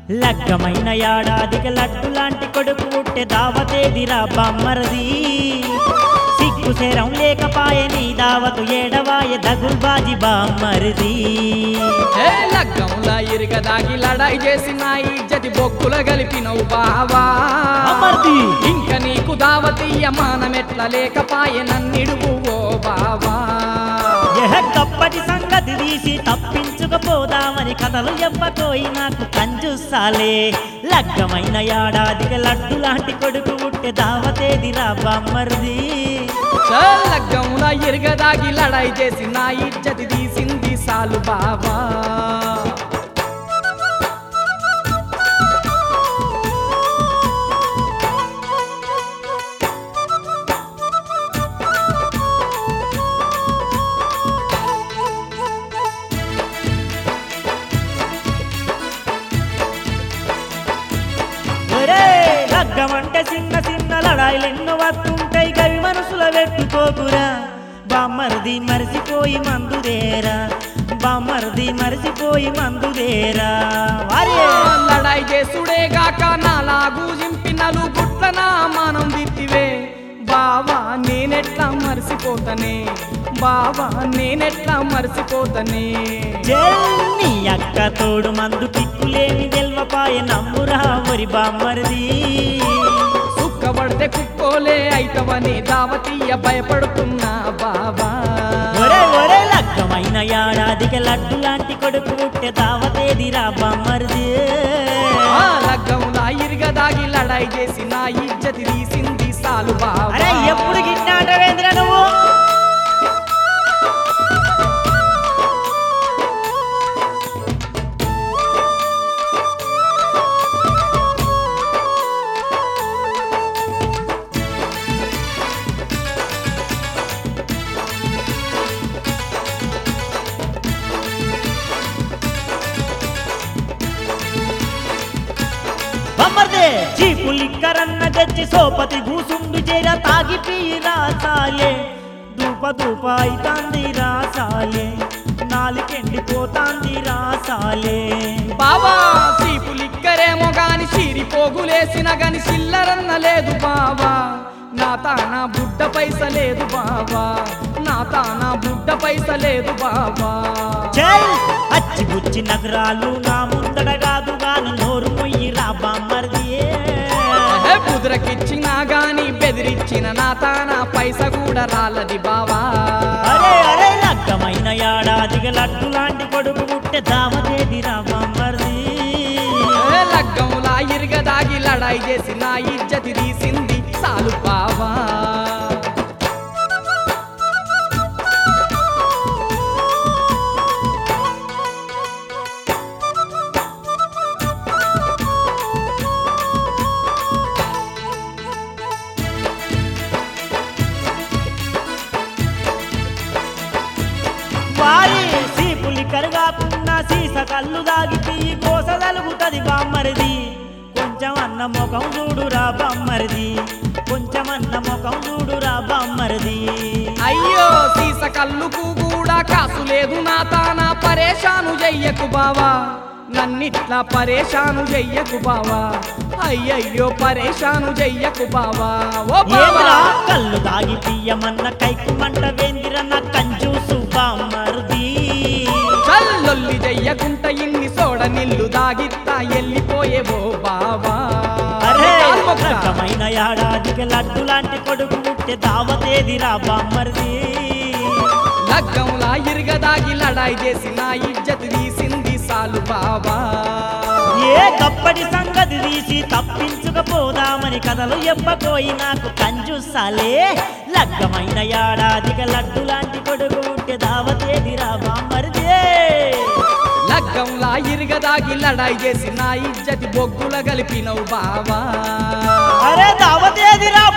లగ్గమైన ఏడాదికి లడ్డు లాంటి కొడుకు పుట్టే దావతేదిరా బామ్మరది సిగ్గు శరం లేకపాయే నీ దావతు ఏడవాయ దగుల్బాజి బామ్మరిది ఏ లగ్గంలా ఇరగదాగి లడాయి చేసిన ఇజ్జతి బొక్కుల గలిపినవు బావా అమర్ది ఇంక నీకు దావతీయ మానమెట్ల లేకపాయే నన్నిడువు ఓ బావా ఎహ కప్పటి సంగతి తీసి తప్పించుకపోదామని కథలు ఎవ్వకోయి నాకు కంజుసాలే లగ్గమైన ఏడాదికి లడ్డు లాంటి కొడుకు పుట్టే దావతేదిరా బామ్మరిది చ లగ్గంలా ఇరగదాగి లడాయి చేసిన ఇజ్జతి తీసింది సాలు బావా ఒరే లగ్గమంటే చిన్న చిన్న లడాయిలు ఎన్నో వస్తుంటాయి గవి మనసుల పెట్టుకోకురా బామ్మరిది మరిసిపోయి మందుదేరా బామ్మరిది మరిసిపోయి మందుదేరా వారే లడాయి చేసుడే గాక నాలాగు జింపినలు గుట్ల నా మానం దిత్తివే బావా నేనెట్లా మర్చిపోతనే బావా నేనెట్లా మర్చిపోతనే నీ అక్క తోడు మందు కిక్కులేని తెల్వపాయ నమ్మురా ఒరి బామ్మరిది సుక్కబడితే కుక్కోలే అయితవని దావతీయ భయపడుతున్నా బావా ఒరే ఒరే లగ్గమైన ఏడాదికి లడ్డు లాంటి కొడుకు పుట్టే దావతేదిరా బామ్మరిది ఆ లగ్గంలా ఇరగదాగి లడాయి చేసి నా ఇజ్జతి తీసింది సాలు బావా అరే ఎప్పుడు గిట్టాటవేంద్ర నువ్వు బమ్మర్దే చీపు లిక్కరన్న తెచ్చి సోపతి కూసుండు చేర తాగి పియి రాసాలే దూప దూప అయితాంది రాసాలే నాలుకెండిపోతాంది రాసాలే బావా సీపు లిక్కరేమో గాని చీరి పోగులేసిన గాని చిల్లరన్న లేదు బావా నా తానా బుడ్డ పైస లేదు బావా నా తానా బుడ్డ పైస లేదు బావా చల్ అచ్చి బుచ్చి నగరాలు నా ముందడ కాదు గాను నోరు మొయ్యి రా బామ్మర్దియే ఏ కుదురకిచ్చినా గాని బెదిరించిన నా తానా పైస కూడా రాలది బావా అరే అరే లగ్గమైన ఏడాదిగా లడ్డు లాంటి కొడుకు పుట్టే దామదేదిరా బామ్మర్ది ఏ లగ్గంలా ఇరగదాగి లడాయి చేసి నా ఇజ్జతి తీసింది సాలు బావా వారి సీపులి కరుగాకున్న సీస కళ్ళు దాగి పియ్యి కోస తలుగుతది బామ్మరిది కొంచెం అన్న ముఖం చూడురా బామ్మరిది కొంచెం అన్న ముఖం చూడురా బామ్మరిది అయ్యో సీస కళ్ళుకు కూడా కాసు లేదు నా తానా పరేషాను చెయ్యకు బావా నన్నిట్లా పరేషాను చెయ్యకు బావా అయ్యయ్యో పరేషాను చెయ్యకు బావా ఓ ఏంద్రా బావా కళ్ళు దాగి పియ్యమన్న కైకు మంట వేందిర నా కంజూసు బామ్మరిది చల్లొల్లి చెయ్యకుంట ఇన్ని సోడ నిల్లు దాగిత్తా ఎల్లిపోయేవో బావా అరే కాల్మొక్క. రకమైన ఏడాదికి లడ్డు లాంటి కొడుకు పుట్టే దావతేదిరా బామ్మరిది లగ్గంలా ఇరగదాగి లడాయి చేసి నా ఇజ్జతి తీసింది సాలు బావా ఏ గప్పటి సంగతి తీసి తప్పించుకపోదామని కథలు ఎప్పపోయి నాకు కంజుసాలే లగ్గమైన ఏడాదికి లడ్డు లాంటి కొడుకు పుట్టే దావతేదిరా బామ్మరిదే లగ్గంలా ఇరగదాగి లడాయి చేసి నా ఇజ్జతి బొగ్గుల గలిపినవు బావా అరే దావతేదిరా